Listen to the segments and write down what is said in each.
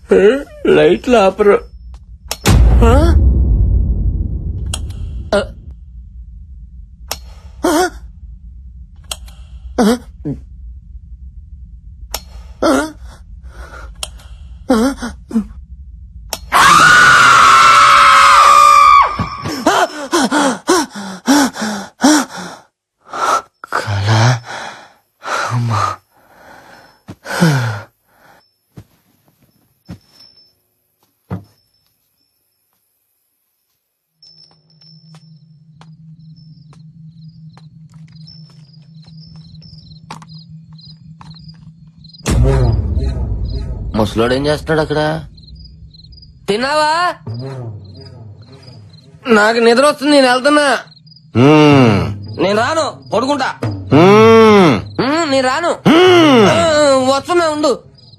లైట్లు ఆపరు ఆ? ఆ. ఆ? ఆ? ఆ? కళ అమ్మా ముసలోడు ఏం చేస్తున్నాడు అక్కడ తిన్నావా నాకు నిద్ర వస్తుంది నేను వెళ్తున్నా నేను రాను పడుకుంటా మ్మ్, నేను రాను ఆ, వస్తున్నా ఉండు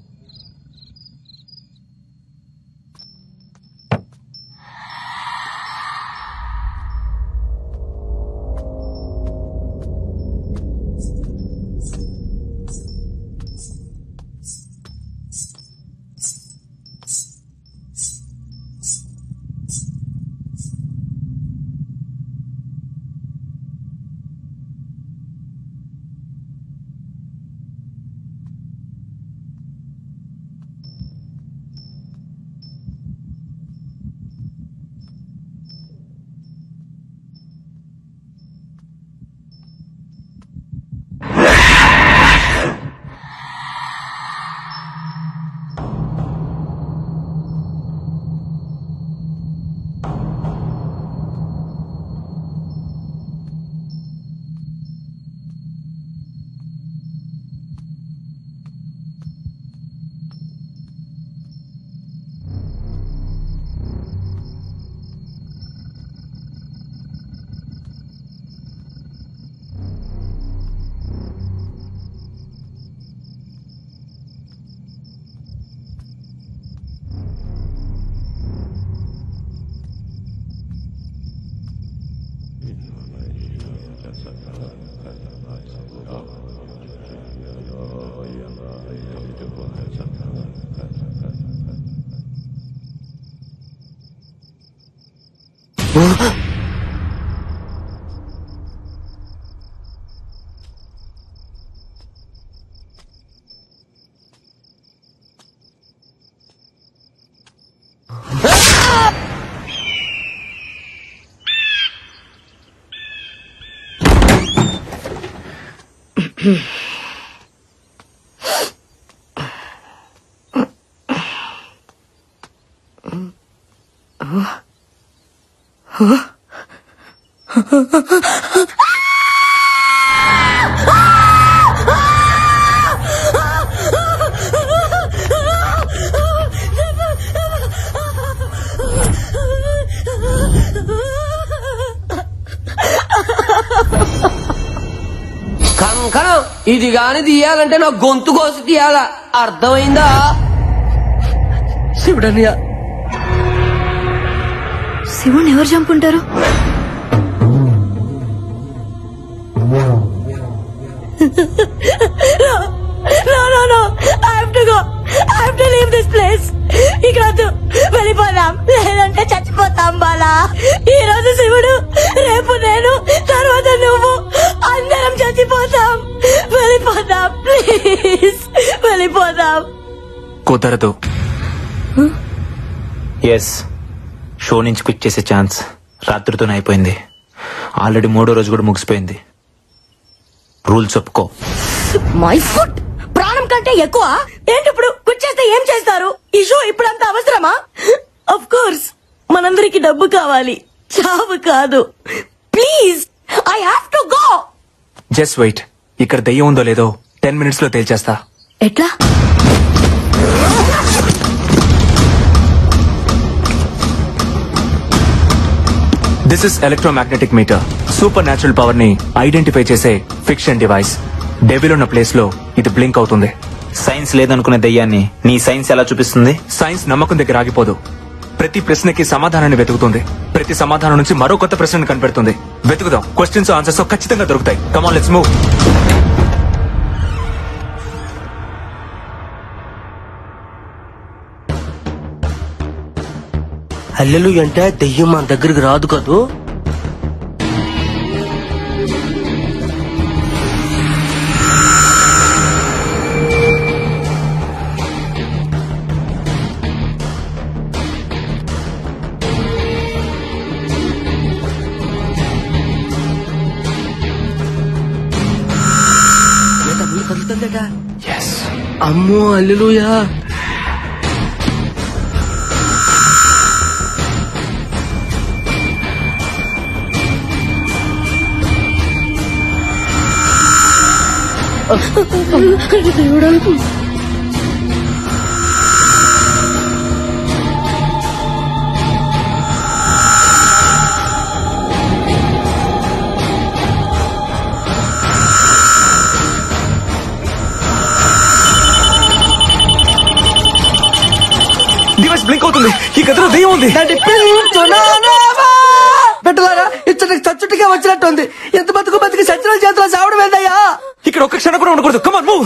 కంకణం ఇది గాని తీయాలంటే నా గొంతు కోసి తీయాలా అర్థమైందా శివుడన్నయ్య శివుణ్ణి ఎవరు చంపుంటారు No, no, no. I have to go. I have to leave this place. ఇక్కడ వద్దు వెళ్ళిపోదాం లేదంటే చచ్చిపోతాం బాలా ఈ రోజు శివుడు రేపు నేను తర్వాత నువ్వు అందరం చచ్చిపోతాం వెళ్ళిపోదాం ప్లీజ్ వెళ్ళిపోదాం కుదరదు ఎస్ షో నుంచి క్విట్ చేసే ఛాన్స్ రాత్రితోనే అయిపోయింది ఆల్రెడీ మూడో రోజు కూడా ముగిసిపోయింది రూల్స్ ఒప్పుకో మై ఫుట్ ప్రాణం కంటే ఎక్కువ ఏంటి ఇప్పుడు కూర్చేస్తే ఏం చేస్తారు ఈ షో ఇప్పుడంత అవసరమా అఫ్ కోర్స్ మనందరికి డబ్బు కావాలి చావు కాదు please I have to go just wait ఇక్కడ దెయ్యం ఉందో లేదో టెన్ మినిట్స్ లో తేల్చేస్తా ఎట్లా this is electromagnetic meter supernatural power ని ఐడెంటిఫై చేసే ఫిక్షన్ డివైస్ డెవిల్ ఉన్న ప్లేస్ లో ఇది బ్లింక్ అవుతుంది సైన్స్ లేదనుకునే దయ్యాన్ని నీ సైన్స్ ఎలా చూపిస్తుంది సైన్స్ నమ్మకం దగ్గర ఆగిపోదు ప్రతి ప్రశ్నకి సమాధానాన్ని వెతుకుతుంది ప్రతి సమాధానం నుంచి మరో కొత్త ప్రశ్నను కనిపెడుతుంది వెతుకుదాం క్వశ్చన్స్ ఆన్సర్స్ ఖచ్చితంగా దొరుకుతాయి కమాన్ లెట్స్ మూవ్ అల్లెలు అంటే దెయ్యం మన దగ్గరికి రాదు కదూ అమ్మో అల్లెలుయా డివైస్ బ్లింక్ అవుతుంది ఈ గదిలో దెయ్యం ఉంది పెట్టలారా ఇచ్చటికి చచ్చుటిగా వచ్చినట్టుంది ఎంత బతుకు బతికి సచిన చేతిలో చావడం ఏందయ్యా ఇక్కడ ఒక్క క్షణం కూడా ఉండకూడదు కమాన్ మూవ్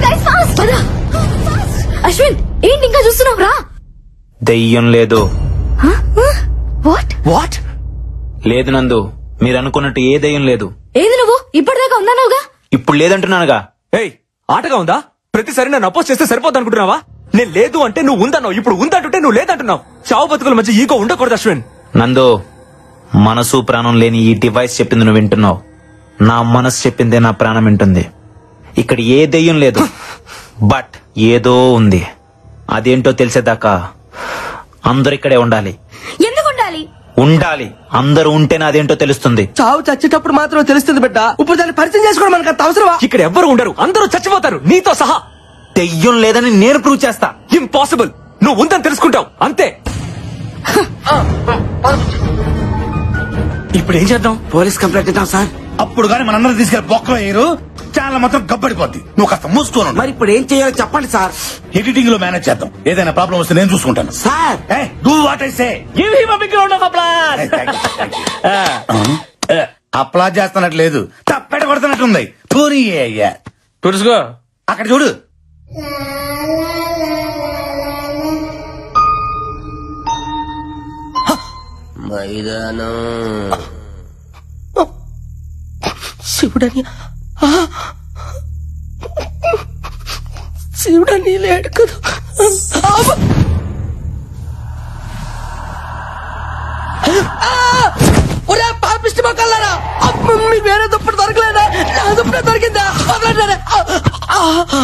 అశ్విన్ ఏంటి ఇంకా చూస్తున్నావు రా దెయ్యం లేదు వాట్ వాట్ లేదు నందు మీరు అనుకున్నట్టు ఏ దెయ్యం లేదు ఏది నువ్వు ఇప్పటిదాకా ఉన్నావుగా ఇప్పుడు లేదంటున్నానుగా ఏయ్ ఆటగా ఉందా ప్రతిసారి నన్ను అపోజ్ చేస్తే సరిపోద్ది అనుకుంటున్నావా నేను లేదు అంటే నువ్వు ఉందన్నావు ఇప్పుడు ఉందంటుంటే నువ్వు లేదంటున్నావు చావు బతుకుల మధ్య ఈగో ఉండకూడదు అశ్విన్ నందు మనసు ప్రాణం లేని ఈ డివైస్ చెప్పింది నువ్వు వింటున్నావు నా మనసు చెప్పిందే నా ప్రాణం వింటుంది ఇక్కడ ఏ దెయ్యం లేదు బట్ ఏదో ఉంది అదేంటో తెలిసేదాకా అందరు ఇక్కడే ఉండాలి ఎందుకు ఉండాలి ఉండాలి అందరూ ఉంటేనే అదేంటో తెలుస్తుంది చావు చచ్చేటప్పుడు మాత్రం తెలుస్తుంది బిడ్డ ఇప్పుడు దాన్ని పరిచయం చేసుకోవడం మనకు అంత అవసరమా ఇక్కడ ఎవ్వరు ఉండరు అందరూ చచ్చిపోతారు నీతో సహా దెయ్యం లేదని నేను ప్రూవ్ చేస్తా ఇంపాసిబుల్ నువ్వు ఉందని తెలుసుకుంటావు అంతే ఇప్పుడు ఏం చేద్దాం పోలీస్ కంప్లైంట్ ఇద్దాం సార్ అప్పుడు గాని మనందరం తీసుకెళ్లి బొక్కలో వేయరు ఛానల్ మొత్తం గబ్బడిపోద్ది నువ్వు కాస్త మూసుకోను మరి ఇప్పుడు ఏం చేయాలో చెప్పండి సార్ ఎడిటింగ్ లో మేనేజ్ చేద్దాం ఏదైనా ప్రాబ్లం వస్తే నేను చూసుకుంటాను sir do what I say అప్లా చేస్తున్నట్టు లేదు తప్పెట కొడుతున్నట్టుంది పోనీ అయ్యా తుడుచుకో అక్కడ చూడు మైదానం శివుడని ఆ! శివుడని లేడు కదా అబ్బ! ఆ! ఒరే పాపిష్టి మొక్కలారా అమ్మ, మీ వేరే దుప్పటి దొరకలేదా నా దుప్పటి దొరికిందా వదలండి. ఆ! ఆ!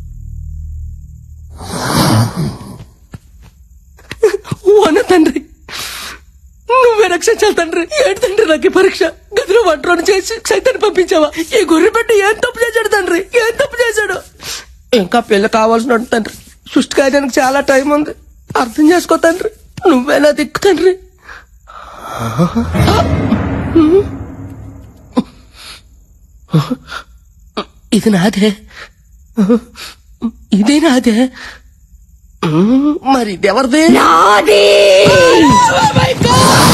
వన తండ్రి నువ్వే రక్షించాలి తండ్రి ఏంటి తండ్రి నాకు ఈ పరీక్ష గదిలో వంటలను చేసి సైతాన్ని పంపించావా ఈ గొర్రె పెట్టి ఏం తప్పు చేశాడు తండ్రి ఏం తప్పు చేశాడు ఇంకా పెళ్లి కావాల్సిన తండ్రి సృష్టి కార్యానికి చాలా టైం ఉంది అర్థం చేసుకో తండ్రి నువ్వేనా దిక్కు తండ్రి ఇది నాదే ఇదే నాదే మరి ఇది ఎవరిది నాది Oh my God!